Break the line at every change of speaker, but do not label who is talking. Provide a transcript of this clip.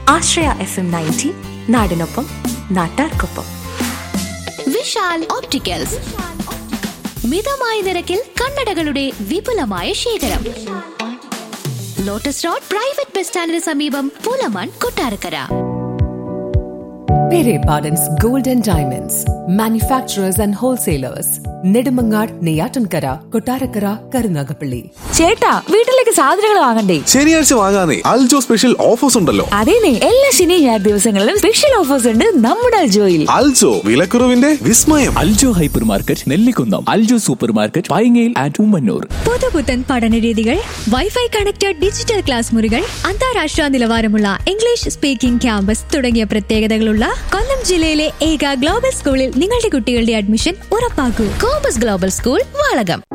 ആശ്രയ F M ninety നാടിനൊപ്പം നാട്ടാർക്കൊപ്പം
Vishal opticals മിതമായ നിരക്കിൽ കണ്ണടകളുടെ വിപുലമായ ശേഖരം ലോട്ടസ് റോഡ് പ്രൈവറ്റ് ബസ് സ്റ്റാൻഡിന് സമീപം Pulamon Kottarakkara
Pere Pardon's Gold and Diamonds, manufacturers and wholesalers, Nedumangad, Neyatankara, Kotarakara, Karunagapalli.
ചേട്ടാ വീട്ടിലേക്ക് സാധനങ്ങൾ വാങ്ങണ്ടേ
ശനിയാഴ്ച വാങ്ങാനേ അൽജോ സ്പെഷ്യൽ ഓഫേഴ്സ് ഉണ്ടല്ലോ
അതേനെ എല്ലാ ശനി ഞായർ ദിവസങ്ങളിലും സ്പെഷ്യൽ ഓഫേഴ്സ് ഉണ്ട് നമ്മുടെ അൽജോയിൽ
അൽജോ വിലക്കുറവിന്റെ വിസ്മയം
Aljo hypermarket Nellikunnam Aljo supermarket പൈങ്ങയിൽ ആൻഡ് ഉമ്മന്നൂർ
പുതുപുത്തൻ പഠനരീതികൾ വൈഫൈ കണക്റ്റഡ് ഡിജിറ്റൽ ക്ലാസ് മുറികൾ അന്താരാഷ്ട്ര നിലവാരമുള്ള ഇംഗ്ലീഷ് സ്പീക്കിംഗ് ക്യാമ്പസ് തുടങ്ങിയ പ്രത്യേകതകളുള്ള കൊല്ലം ജില്ലയിലെ ഏക ഗ്ലോബൽ സ്കൂളിൽ നിങ്ങളുടെ കുട്ടികളുടെ അഡ്മിഷൻ ഉറപ്പാക്കൂ
കോമ്പസ് ഗ്ലോബൽ സ്കൂൾ വാളകം